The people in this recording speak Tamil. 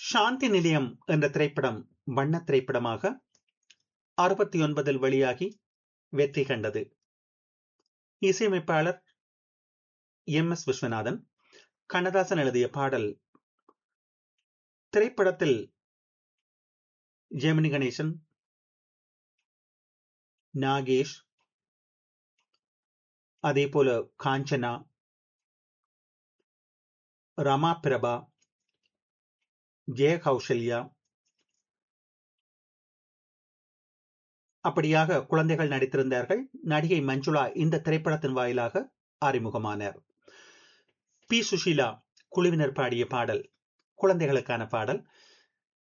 சாந்தி நிலையம் என்ற திரைப்படம் வண்ண திரைப்படமாக அறுபத்தி ஒன்பதில் வெளியாகி வெற்றி கண்டது இசையமைப்பாளர் எம் எஸ் விஸ்வநாதன் கண்ணதாசன் எழுதிய பாடல் திரைப்படத்தில் ஜெமினி கணேசன் நாகேஷ் அதே போல காஞ்சனா ரமா பிரபா ஜெய கௌசல்யா அப்படியாக குழந்தைகள் நடித்திருந்தார்கள் நடிகை மஞ்சுளா இந்த திரைப்படத்தின் வாயிலாக அறிமுகமானார் பி சுஷீலா குழுவினர் பாடிய பாடல் குழந்தைகளுக்கான பாடல்